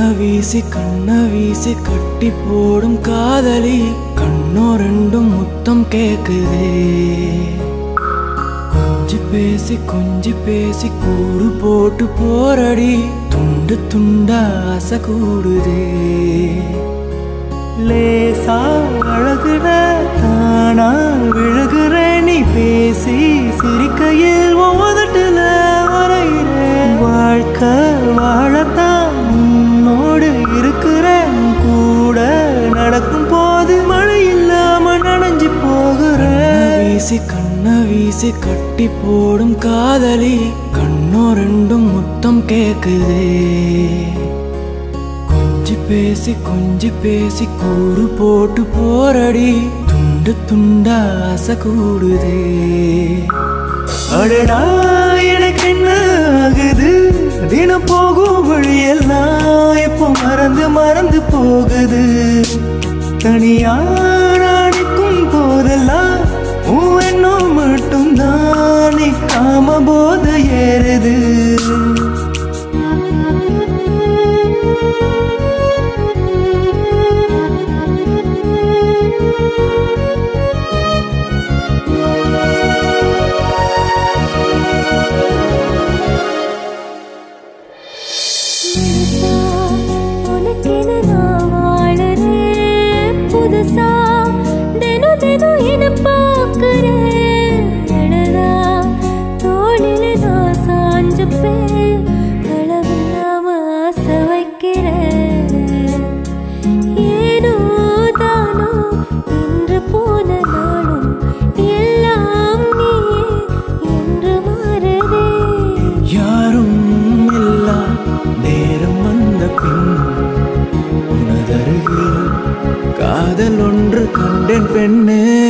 வீசி கண்ண வீசி கட்டி போடும் காதலி கண்ணோ ரெண்டும் முத்தம் கேக்குதே கொஞ்சி பேசி கொஞ்சி பேசி கூறு போட்டு போரடி துண்டு துண்டா ஆசை கூடுதே லேசா அழகுற தானா விழுகுற நீ பேசி சிரிக்கையில் ஓதட்டுல வரைகிற வாழ்க்கை வாழத்தான் உன்னோடு இருக்கிறேன் கூட நடக்கும் போது மழை இல்லாம நனைஞ்சு போகிற வீசி கண்ண வீசி கட்டி போடும் காதலி கண்ணோ ரெண்டும் முத்தம் கேக்குதே கொஞ்சி பேசி கொஞ்சி பேசி கூறு போட்டு போரடி துண்டு துண்டா ஆசை கூடுதே அடடா எனக்கு என்ன ஆகுது தினம் போகும் வழியெல்லாம் இப்போ மறந்து மறந்து போகுது தனியா நிற்கும் போதெல்லாம் உன் எண்ணம் மட்டும்தான் நிற்காம போத ஏறுது முழுசா உனக்கென நான் வாழறேன். புதுசா தினம் தினம் என்னை பார்க்கிறேன். அடடா, தோளில நான் சாஞ்சுப்பேன். அளவில்லாம ஆசை வைக்கிறேன். ஏனோ தானோ இன்று போன நாளும் எல்லாம் நீயே என்று மாறுதே யாரும் இல்லா நேரம் வந்த பின் உனதருகில் காதல் ஒன்று கண்டேன் பெண்ணே